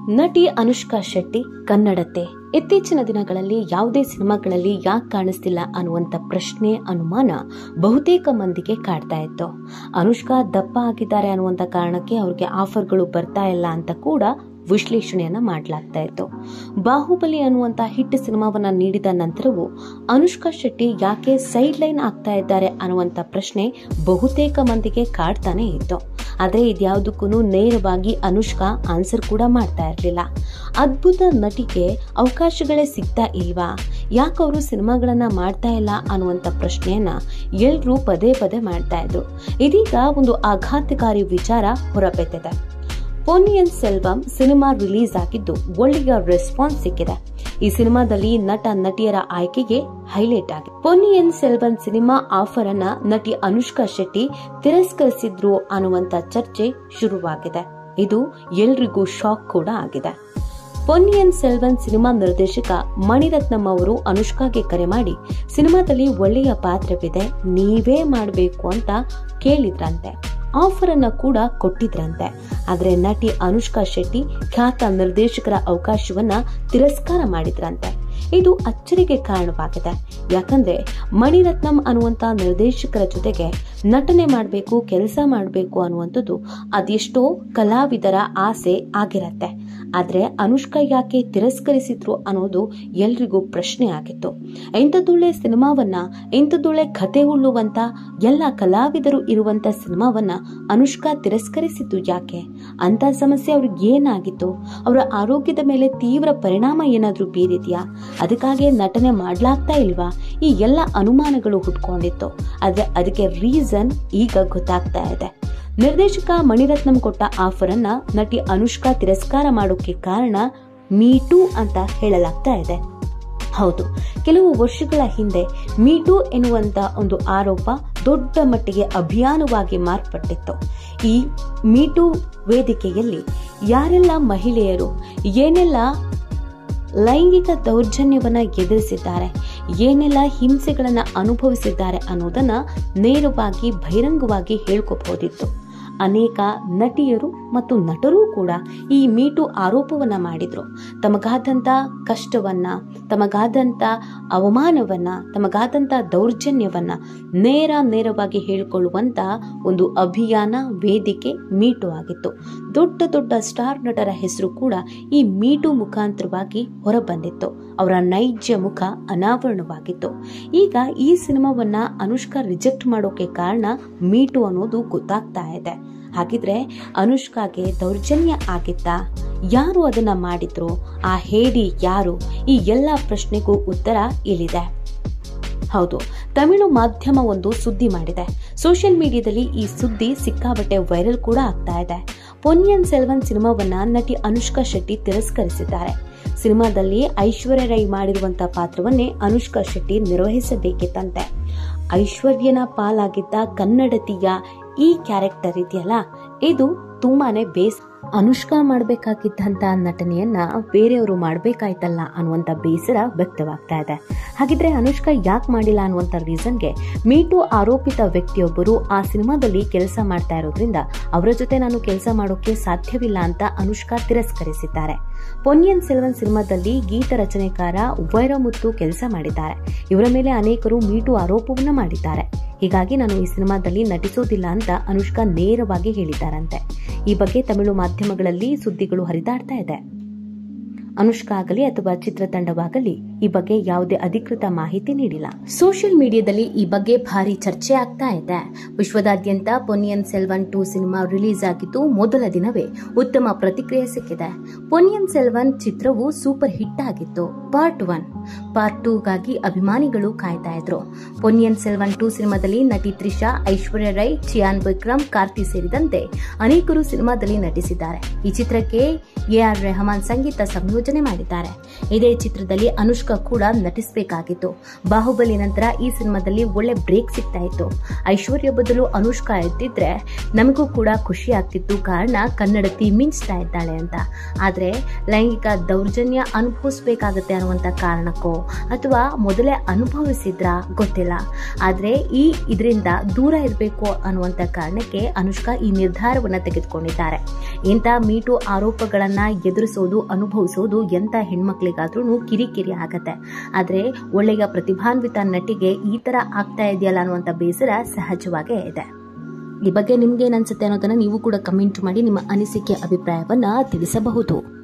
ನಟಿ ಅನುಷ್ಕಾ ಶೆಟ್ಟಿ ಕನ್ನಡತೆ ಇತ್ತೀಚಿನ ದಿನಗಳಲ್ಲಿ ಯಾವುದೇ ಸಿನಿಮಾಗಳಲ್ಲಿ ಯಾಕೆ ಕಾಣಿಸ್ತಿಲ್ಲ ಅನ್ನುವಂಥ ಪ್ರಶ್ನೆ ಅನುಮಾನ ಬಹುತೇಕ ಮಂದಿಗೆ ಕಾಡ್ತಾ ಇತ್ತು ಅನುಷ್ಕಾ ದಪ್ಪ ಆಗಿದ್ದಾರೆ ಅನ್ನುವಂಥ ಕಾರಣಕ್ಕೆ ಅವ್ರಿಗೆ ಆಫರ್ಗಳು ಬರ್ತಾ ಇಲ್ಲ ಅಂತ ಕೂಡ ವಿಶ್ಲೇಷಣೆಯನ್ನ ಮಾಡಲಾಗ್ತಾ ಇತ್ತು ಬಾಹುಬಲಿ ಅನ್ನುವಂತ ಹಿಟ್ ಸಿನಿಮಾವನ್ನ ನೀಡಿದ ನಂತರವೂ ಅನುಷ್ಕಾ ಶೆಟ್ಟಿ ಯಾಕೆ ಸೈಡ್ ಲೈನ್ ಆಗ್ತಾ ಇದ್ದಾರೆ ಅನ್ನುವಂತ ಪ್ರಶ್ನೆ ಬಹುತೇಕ ಮಂದಿಗೆ ಕಾಡ್ತಾನೆ ಇತ್ತು ಆದ್ರೆ ಇದ್ಯಾವುದಕ್ಕೂ ನೇರವಾಗಿ ಅನುಷ್ಕಾ ಆನ್ಸರ್ ಕೂಡ ಮಾಡ್ತಾ ಇರಲಿಲ್ಲ ಅದ್ಭುತ ನಟಿಗೆ ಅವಕಾಶಗಳೇ ಸಿಗ್ತಾ ಇಲ್ವಾ ಯಾಕೆ ಅವರು ಸಿನಿಮಾಗಳನ್ನ ಮಾಡ್ತಾ ಇಲ್ಲ ಅನ್ನುವಂತ ಪ್ರಶ್ನೆಯನ್ನ ಎಲ್ರೂ ಪದೇ ಪದೇ ಮಾಡ್ತಾ ಇದ್ರು ಇದೀಗ ಒಂದು ಆಘಾತಕಾರಿ ವಿಚಾರ ಹೊರಬಿದ್ದಿದೆ ಪೊನ್ನಿಯನ್ ಸೆಲ್ವಂ ಸಿನಿಮಾ ರಿಲೀಸ್ ಆಗಿದ್ದು ಒಳ್ಳೆಯ ರೆಸ್ಪಾನ್ಸ್ ಸಿಕ್ಕಿದೆ ಈ ಸಿನಿಮಾದಲ್ಲಿ ನಟ ನಟಿಯರ ಆಯ್ಕೆಗೆ ಹೈಲೈಟ್ ಆಗಿದೆ ಪೊನ್ನಿಯನ್ ಸೆಲ್ವನ್ ಸಿನಿಮಾ ಆಫರ್ ಅನ್ನ ನಟಿ ಅನುಷ್ಕಾ ಶೆಟ್ಟಿ ತಿರಸ್ಕರಿಸಿದ್ರು ಅನ್ನುವಂತ ಚರ್ಚೆ ಶುರುವಾಗಿದೆ ಇದು ಎಲ್ರಿಗೂ ಶಾಕ್ ಕೂಡ ಆಗಿದೆ ಪೊನ್ನಿಯನ್ ಸೆಲ್ವನ್ ಸಿನಿಮಾ ನಿರ್ದೇಶಕ ಮಣಿರತ್ನಂ ಅವರು ಅನುಷ್ಕಾಗೆ ಕರೆ ಮಾಡಿ ಸಿನಿಮಾದಲ್ಲಿ ಒಳ್ಳೆಯ ಪಾತ್ರವಿದೆ ನೀವೇ ಮಾಡಬೇಕು ಅಂತ ಕೇಳಿದ್ರಂತೆ ಆಫರ್ ಅನ್ನ ಕೂಡ ಕೊಟ್ಟಿದ್ರಂತೆ ಆದ್ರೆ ನಟಿ ಅನುಷ್ಕಾ ಶೆಟ್ಟಿ ಖ್ಯಾತ ನಿರ್ದೇಶಕರ ಅವಕಾಶವನ್ನ ತಿರಸ್ಕಾರ ಮಾಡಿದ್ರಂತೆ ಇದು ಅಚ್ಚರಿಗೆ ಕಾರಣವಾಗಿದೆ ಯಾಕಂದ್ರೆ ಮಣಿರತ್ನಂ ಅನ್ನುವಂತ ನಿರ್ದೇಶಕರ ಜೊತೆಗೆ ನಟನೆ ಮಾಡಬೇಕು ಕೆಲಸ ಮಾಡಬೇಕು ಅನ್ನುವಂಥದ್ದು ಅದೆಷ್ಟೋ ಕಲಾವಿದರ ಆಸೆ ಆಗಿರತ್ತೆ ಆದ್ರೆ ಅನುಷ್ಕಾ ಯಾಕೆ ತಿರಸ್ಕರಿಸಿದ್ರು ಅನ್ನೋದು ಎಲ್ರಿಗೂ ಪ್ರಶ್ನೆ ಆಗಿತ್ತು ಇಂಥದ್ದೊಳ್ಳೆ ಸಿನಿಮಾವನ್ನ ಇಂಥದ್ದೊಳ್ಳೆ ಕತೆ ಉಳ್ಳುವಂತ ಎಲ್ಲ ಕಲಾವಿದರು ಇರುವಂತ ಸಿನಿಮಾವನ್ನ ಅನುಷ್ಕಾ ತಿರಸ್ಕರಿಸಿದ್ದು ಯಾಕೆ ಅಂತ ಸಮಸ್ಯೆ ಅವ್ರಿಗೆ ಏನಾಗಿತ್ತು ಅವರ ಆರೋಗ್ಯದ ಮೇಲೆ ತೀವ್ರ ಪರಿಣಾಮ ಏನಾದ್ರೂ ಬೀರಿದ್ಯಾ ಅದಕ್ಕಾಗಿ ನಟನೆ ಮಾಡ್ಲಾಗ್ತಾ ಇಲ್ವಾ ಈ ಎಲ್ಲ ಅನುಮಾನಗಳು ಹುಟ್ಕೊಂಡಿತ್ತು ಆದ್ರೆ ಅದಕ್ಕೆ ರೀಸನ್ ಈಗ ಗೊತ್ತಾಗ್ತಾ ಇದೆ ನಿರ್ದೇಶಕ ಮಣಿರತ್ನಂ ಕೊಟ್ಟ ಆಫರ್ ಅನ್ನ ನಟಿ ಅನುಷ್ಕಾ ತಿರಸ್ಕಾರ ಮಾಡೋಕೆ ಕಾರಣ ಮೀಟು ಅಂತ ಹೇಳಲಾಗ್ತಾ ಇದೆ ಹೌದು ಕೆಲವು ವರ್ಷಗಳ ಹಿಂದೆ ಮೀಟು ಎನ್ನುವಂತ ಒಂದು ಆರೋಪ ದೊಡ್ಡ ಮಟ್ಟಿಗೆ ಅಭಿಯಾನವಾಗಿ ಮಾರ್ಪಟ್ಟಿತ್ತು ಈ ಮೀಟು ವೇದಿಕೆಯಲ್ಲಿ ಯಾರೆಲ್ಲ ಮಹಿಳೆಯರು ಏನೆಲ್ಲ ಲೈಂಗಿಕ ದೌರ್ಜನ್ಯವನ್ನ ಎದುರಿಸಿದ್ದಾರೆ ಏನೆಲ್ಲ ಹಿಂಸೆಗಳನ್ನ ಅನುಭವಿಸಿದ್ದಾರೆ ಅನ್ನೋದನ್ನ ನೇರವಾಗಿ ಬಹಿರಂಗವಾಗಿ ಹೇಳ್ಕೋಬಹುದಿತ್ತು ಅನೇಕ ನಟಿಯರು ಮತ್ತು ನಟರೂ ಕೂಡ ಈ ಮೀಟು ಆರೋಪವನ್ನ ಮಾಡಿದ್ರು ತಮಗಾದಂತ ಕಷ್ಟವನ್ನ ತಮಗಾದಂತ ಅವಮಾನವನ್ನ ತಮಗಾದಂತ ದೌರ್ಜನ್ಯವನ್ನ ನೇರ ನೇರವಾಗಿ ಹೇಳಿಕೊಳ್ಳುವಂತ ಒಂದು ಅಭಿಯಾನ ವೇದಿಕೆ ಮೀಟು ಆಗಿತ್ತು ದೊಡ್ಡ ದೊಡ್ಡ ಸ್ಟಾರ್ ನಟರ ಹೆಸರು ಕೂಡ ಈ ಮೀಟು ಮುಖಾಂತರವಾಗಿ ಹೊರಬಂದಿತ್ತು ಅವರ ನೈಜ ಮುಖ ಅನಾವರಣವಾಗಿತ್ತು ಈಗ ಈ ಸಿನಿಮಾವನ್ನ ಅನುಷ್ಕಾ ರಿಜೆಕ್ಟ್ ಮಾಡೋಕೆ ಕಾರಣ ಮೀಟು ಅನ್ನೋದು ಗೊತ್ತಾಗ್ತಾ ಇದೆ ಹಾಗಿದ್ರೆ ಅನುಷ್ಕಾಗೆ ದೌರ್ಜನ್ಯ ಆಗಿತ್ತಾ ಯಾರು ಅದನ್ನ ಮಾಡಿದ್ರು ಆ ಹೇಡಿ ಯಾರು ಈ ಎಲ್ಲ ಪ್ರಶ್ನೆಗೂ ಉತ್ತರ ಇಲ್ಲಿದೆ ಹೌದು ತಮಿಳು ಮಾಧ್ಯಮ ಒಂದು ಸುದ್ದಿ ಮಾಡಿದೆ ಸೋಷಿಯಲ್ ಮೀಡಿಯಾದಲ್ಲಿ ಈ ಸುದ್ದಿ ಸಿಕ್ಕಾಬಟ್ಟೆ ವೈರಲ್ ಕೂಡ ಆಗ್ತಾ ಇದೆ ಪೊನ್ನಿಯನ್ ಸೆಲ್ವನ್ ಸಿನಿಮಾವನ್ನ ನಟಿ ಅನುಷ್ಕಾ ಶೆಟ್ಟಿ ತಿರಸ್ಕರಿಸಿದ್ದಾರೆ ಸಿನಿಮಾದಲ್ಲಿ ಐಶ್ವರ್ಯ ರೈ ಮಾಡಿರುವಂತಹ ಪಾತ್ರವನ್ನೇ ಅನುಷ್ಕಾ ಶೆಟ್ಟಿ ನಿರ್ವಹಿಸಬೇಕಿತ್ತಂತೆ ಐಶ್ವರ್ಯನ ಪಾಲಾಗಿದ್ದ ಕನ್ನಡತಿಯ ಈ ಕ್ಯಾರೆಕ್ಟರ್ ಇದೆಯಲ್ಲ ಇದು ತುಂಬಾನೇ ಬೇಸ್ ಅನುಷ್ಕಾ ಮಾಡಬೇಕಾಗಿದ್ದಂತ ನಟನೆಯನ್ನ ಬೇರೆಯವರು ಮಾಡಬೇಕಾಯ್ತಲ್ಲ ಅನ್ನುವಂಥ ಬೇಸರ ವ್ಯಕ್ತವಾಗ್ತಾ ಇದೆ ಹಾಗಿದ್ರೆ ಅನುಷ್ಕಾ ಯಾಕೆ ಮಾಡಿಲ್ಲ ಅನ್ನುವಂಥ ರೀಸನ್ಗೆ ಮೀಟು ಆರೋಪಿತ ವ್ಯಕ್ತಿಯೊಬ್ಬರು ಆ ಸಿನಿಮಾದಲ್ಲಿ ಕೆಲಸ ಮಾಡ್ತಾ ಇರೋದ್ರಿಂದ ಅವರ ಜೊತೆ ನಾನು ಕೆಲಸ ಮಾಡೋಕೆ ಸಾಧ್ಯವಿಲ್ಲ ಅಂತ ಅನುಷ್ಕಾ ತಿರಸ್ಕರಿಸಿದ್ದಾರೆ ಪೊನ್ನಿಯನ್ ಸೆಲ್ವನ್ ಸಿನಿಮಾದಲ್ಲಿ ಗೀತ ರಚನೆಕಾರ ವೈರಮುತ್ತು ಕೆಲಸ ಮಾಡಿದ್ದಾರೆ ಇವರ ಮೇಲೆ ಅನೇಕರು ಮೀಟು ಆರೋಪವನ್ನ ಮಾಡಿದ್ದಾರೆ ಹೀಗಾಗಿ ನಾನು ಈ ಸಿನಿಮಾದಲ್ಲಿ ನಟಿಸೋದಿಲ್ಲ ಅಂತ ಅನುಷ್ಕಾ ನೇರವಾಗಿ ಹೇಳಿದ್ದಾರಂತೆ ಈ ಬಗ್ಗೆ ತಮಿಳು ಮಾಧ್ಯಮಗಳಲ್ಲಿ ಸುದ್ದಿಗಳು ಹರಿದಾಡ್ತಾ ಇದೆ ಅನುಷ್ಕಾ ಆಗಲಿ ಅಥವಾ ಚಿತ್ರತಂಡವಾಗಲಿ ಈ ಬಗ್ಗೆ ಯಾವುದೇ ಅಧಿಕೃತ ಮಾಹಿತಿ ನೀಡಿಲ್ಲ ಸೋಷಿಯಲ್ ಮೀಡಿಯಾದಲ್ಲಿ ಈ ಬಗ್ಗೆ ಭಾರಿ ಚರ್ಚೆ ಆಗ್ತಾ ಇದೆ ವಿಶ್ವದಾದ್ಯಂತ Ponniyin Selvan two cinema release ಆಗಿದ್ದು ಮೊದಲ ದಿನವೇ ಉತ್ತಮ ಪ್ರತಿಕ್ರಿಯೆ ಸಿಕ್ಕಿದೆ ಪೊನ್ನಿಯನ್ ಸೆಲ್ವನ್ ಚಿತ್ರವು ಸೂಪರ್ ಹಿಟ್ ಆಗಿತ್ತು ಪಾರ್ಟ್ ಒನ್ ಪಾರ್ಟ್ ಟೂಗಾಗಿ ಅಭಿಮಾನಿಗಳು ಕಾಯ್ತಾ ಇದ್ರು ಪೊನ್ನಿಯನ್ ಸೆಲ್ವನ್ ಟೂ ಸಿನಿಮಾದಲ್ಲಿ ನಟಿ ತ್ರಿಷಾ ಐಶ್ವರ್ಯ ರೈ ಚಿಯಾನ್ ವಿಕ್ರಮ್ ಕಾರ್ತಿ ಸೇರಿದಂತೆ ಅನೇಕರು ಸಿನಿಮಾದಲ್ಲಿ ನಟಿಸಿದ್ದಾರೆ ಈ ಚಿತ್ರಕ್ಕೆ ಎ ಆರ್ ರೆಹಮಾನ್ ಸಂಗೀತ ಸಂಯೋಜನೆ ಮಾಡಿದ್ದಾರೆ ಇದೇ ಚಿತ್ರದಲ್ಲಿ ಅನುಷ್ಕಾ ಅನುಷ್ಕಾ ಕೂಡ ನಟಿಸಬೇಕಾಗಿತ್ತು ಬಾಹುಬಲಿ ನಂತರ ಈ ಸಿನಿಮಾದಲ್ಲಿ ಒಳ್ಳೆ ಬ್ರೇಕ್ ಸಿಗ್ತಾ ಇತ್ತು ಐಶ್ವರ್ಯ ಬದಲು ಅನುಷ್ಕಾ ಇದ್ದಿದ್ರೆ ನಮಗೂ ಕೂಡ ಖುಷಿ ಆಗ್ತಿತ್ತು ಕಾರಣ ಕನ್ನಡತಿ ಮಿಂಚ್ತಾ ಇದ್ದಾಳೆ ಅಂತ ಆದ್ರೆ ಲೈಂಗಿಕ ದೌರ್ಜನ್ಯ ಅನುಭವಿಸ್ಬೇಕಾಗತ್ತೆ ಅನ್ನುವಂತ ಕಾರಣಕ್ಕೋ ಅಥವಾ ಮೊದಲೇ ಅನುಭವಿಸಿದ್ರ ಗೊತ್ತಿಲ್ಲ ಆದ್ರೆ ಈ ಇದರಿಂದ ದೂರ ಇರಬೇಕು ಅನ್ನುವಂತ ಕಾರಣಕ್ಕೆ ಅನುಷ್ಕಾ ಈ ನಿರ್ಧಾರವನ್ನ ತೆಗೆದುಕೊಂಡಿದ್ದಾರೆ ಇಂಥ ಮೀಟು ಆರೋಪಗಳನ್ನ ಎದುರಿಸೋದು ಅನುಭವಿಸೋದು ಎಂತ ಹೆಣ್ಮಕ್ಳಿಗಾದ್ರೂ ಕಿರಿಕಿರಿ ಆಗತ್ತೆ ಆದ್ರೆ ಒಳ್ಳೆಯ ಪ್ರತಿಭಾನ್ವಿತ ನಟಿಗೆ ಈ ತರ ಆಗ್ತಾ ಇದೆಯಲ್ಲ ಅನ್ನುವಂಥ ಬೇಸರ ಸಹಜವಾಗೇ ಇದೆ ಈ ಬಗ್ಗೆ ನಿಮ್ಗೆ ಏನ್ ಅನ್ಸುತ್ತೆ ಅನ್ನೋದನ್ನ ನೀವು ಕೂಡ ಕಮೆಂಟ್ ಮಾಡಿ ನಿಮ್ಮ ಅನಿಸಿಕೆ ಅಭಿಪ್ರಾಯವನ್ನ ತಿಳಿಸಬಹುದು